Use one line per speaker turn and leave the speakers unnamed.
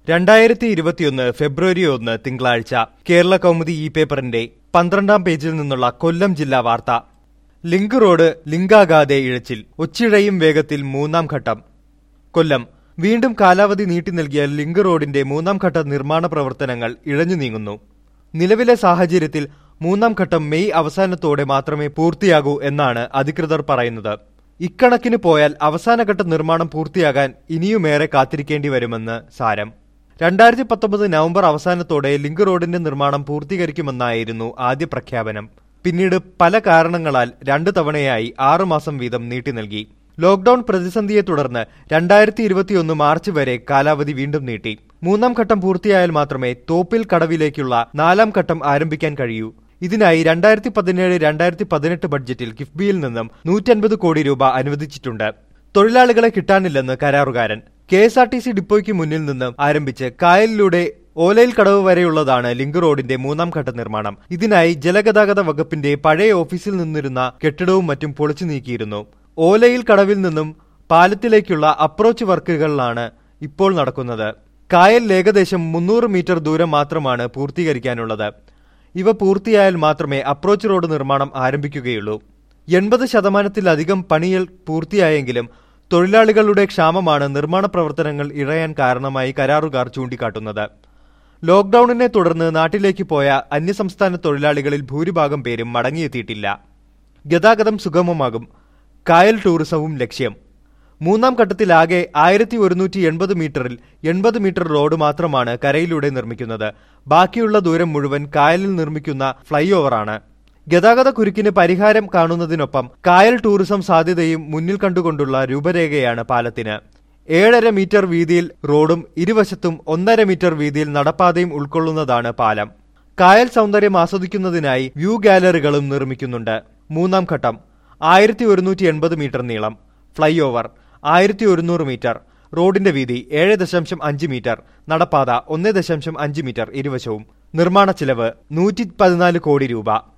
രണ്ടായിരത്തി ഇരുപത്തിയൊന്ന് ഫെബ്രുവരി ഒന്ന് തിങ്കളാഴ്ച കേരള കൗമുദി ഇ പേപ്പറിന്റെ പന്ത്രണ്ടാം പേജിൽ നിന്നുള്ള കൊല്ലം ജില്ലാ വാർത്ത ലിങ്ക് റോഡ് ലിങ്കാകാതെ ഇഴച്ചിൽ ഒച്ചിഴയും വേഗത്തിൽ മൂന്നാം ഘട്ടം കൊല്ലം വീണ്ടും കാലാവധി നീട്ടി നൽകിയ ലിങ്ക് റോഡിന്റെ മൂന്നാം ഘട്ട നിർമ്മാണ പ്രവർത്തനങ്ങൾ ഇഴഞ്ഞു നീങ്ങുന്നു നിലവിലെ സാഹചര്യത്തിൽ മൂന്നാം ഘട്ടം മെയ് അവസാനത്തോടെ മാത്രമേ പൂർത്തിയാകൂ എന്നാണ് അധികൃതർ പറയുന്നത് ഇക്കണക്കിന് പോയാൽ അവസാനഘട്ട നിർമ്മാണം പൂർത്തിയാകാൻ ഇനിയുമേറെ കാത്തിരിക്കേണ്ടി വരുമെന്ന് സാരം രണ്ടായിരത്തി പത്തൊമ്പത് നവംബർ അവസാനത്തോടെ ലിങ്ക് റോഡിന്റെ നിർമ്മാണം പൂർത്തീകരിക്കുമെന്നായിരുന്നു ആദ്യ പ്രഖ്യാപനം പിന്നീട് പല കാരണങ്ങളാൽ രണ്ടു തവണയായി ആറുമാസം വീതം നീട്ടി നൽകി ലോക്ഡൌൺ പ്രതിസന്ധിയെ തുടർന്ന് രണ്ടായിരത്തി ഇരുപത്തിയൊന്ന് മാർച്ച് വരെ കാലാവധി വീണ്ടും നീട്ടി മൂന്നാം ഘട്ടം പൂർത്തിയായാൽ മാത്രമേ തോപ്പിൽ കടവിലേക്കുള്ള നാലാം ഘട്ടം ആരംഭിക്കാൻ കഴിയൂ ഇതിനായി രണ്ടായിരത്തി പതിനേഴ് രണ്ടായിരത്തി പതിനെട്ട് ബഡ്ജറ്റിൽ കിഫ്ബിയിൽ നിന്നും നൂറ്റൻപത് കോടി രൂപ അനുവദിച്ചിട്ടുണ്ട് തൊഴിലാളികളെ കിട്ടാനില്ലെന്ന് കരാറുകാരൻ K S R T C ഡിപ്പോയ്ക്ക് മുന്നിൽ നിന്നും ആരംഭിച്ച് കായലിലൂടെ ഓലയിൽ കടവ് വരെയുള്ളതാണ് ലിങ്ക് റോഡിന്റെ മൂന്നാം ഘട്ട നിർമ്മാണം ഇതിനായി ജലഗതാഗത വകുപ്പിന്റെ പഴയ ഓഫീസിൽ നിന്നിരുന്ന കെട്ടിടവും മറ്റും പൊളിച്ചു നീക്കിയിരുന്നു ഓലയിൽ കടവിൽ നിന്നും പാലത്തിലേക്കുള്ള അപ്രോച്ച് വർക്കുകളിലാണ് ഇപ്പോൾ നടക്കുന്നത് കായൽ ഏകദേശം മുന്നൂറ് മീറ്റർ ദൂരം മാത്രമാണ് പൂർത്തീകരിക്കാനുള്ളത് ഇവ പൂർത്തിയായാൽ മാത്രമേ അപ്രോച്ച് റോഡ് നിർമ്മാണം ആരംഭിക്കുകയുള്ളൂ എൺപത് ശതമാനത്തിലധികം പണികൾ പൂർത്തിയായെങ്കിലും തൊഴിലാളികളുടെ ക്ഷാമമാണ് നിർമ്മാണ പ്രവർത്തനങ്ങൾ ഇഴയാൻ കാരണമായി കരാറുകാർ ചൂണ്ടിക്കാട്ടുന്നത് ലോക്ഡൌണിനെ തുടർന്ന് നാട്ടിലേക്ക് പോയ അന്യസംസ്ഥാന തൊഴിലാളികളിൽ ഭൂരിഭാഗം പേരും മടങ്ങിയെത്തിയിട്ടില്ല ഗതാഗതം സുഗമമാകും കായൽ ടൂറിസവും ലക്ഷ്യം മൂന്നാം ഘട്ടത്തിലാകെ ആയിരത്തി ഒരുന്നൂറ്റി എൺപത് മീറ്ററിൽ എൺപത് മീറ്റർ റോഡ് മാത്രമാണ് കരയിലൂടെ നിർമ്മിക്കുന്നത് ബാക്കിയുള്ള ദൂരം മുഴുവൻ കായലിൽ നിർമ്മിക്കുന്ന ഫ്ലൈ ഓവറാണ് ഗതാഗത കുരുക്കിന് പരിഹാരം കാണുന്നതിനൊപ്പം കായൽ ടൂറിസം സാധ്യതയും മുന്നിൽ കണ്ടുകൊണ്ടുള്ള രൂപരേഖയാണ് പാലത്തിന് ഏഴര മീറ്റർ വീതിയിൽ റോഡും ഇരുവശത്തും ഒന്നര മീറ്റർ വീതിയിൽ നടപ്പാതയും ഉൾക്കൊള്ളുന്നതാണ് പാലം കായൽ സൗന്ദര്യം ആസ്വദിക്കുന്നതിനായി വ്യൂ ഗാലറികളും നിർമ്മിക്കുന്നുണ്ട് മൂന്നാം ഘട്ടം ആയിരത്തി ഒരുന്നൂറ്റി എൺപത് മീറ്റർ നീളം ഫ്ലൈ ഓവർ ആയിരത്തി ഒരുന്നൂറ് മീറ്റർ റോഡിന്റെ വീതി ഏഴ് ദശാംശം അഞ്ച് മീറ്റർ നടപ്പാത ഒന്ന് ദശാംശം അഞ്ച് മീറ്റർ ഇരുവശവും നിർമ്മാണ ചിലവ് നൂറ്റി പതിനാല് കോടി രൂപ